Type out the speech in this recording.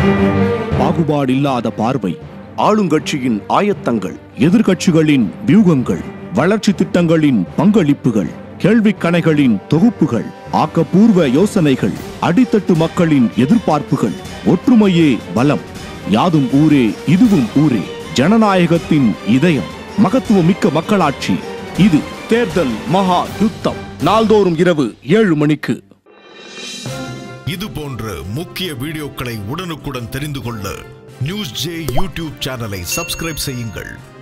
பாகுபாடில்லாத பார்வை ஆளுங்கட்சியின் ஆயத்தங்கள் எதிர்க்கட்சிகளின் வியூகங்கள் வளர்ச்சி திட்டங்களின் பங்களிப்புகள் கேள்விக் கணைகளின் தொகுப்புகள் ஆக்கப்பூர்வ யோசனைகள் அடித்தட்டு மக்களின் எதிர்பார்ப்புகள் ஒற்றுமையே பலம் யாதும் ஊரே இதுவும் ஊரே ஜனநாயகத்தின் இதயம் மகத்துவமிக்க மக்களாட்சி இது தேர்தல் மகா யுத்தம் நாள்தோறும் இரவு ஏழு மணிக்கு இது போன்ற முக்கிய வீடியோக்களை உடனுக்குடன் தெரிந்து கொள்ள நியூஸ் ஜே யூடியூப் சேனலை சப்ஸ்கிரைப் செய்யுங்கள்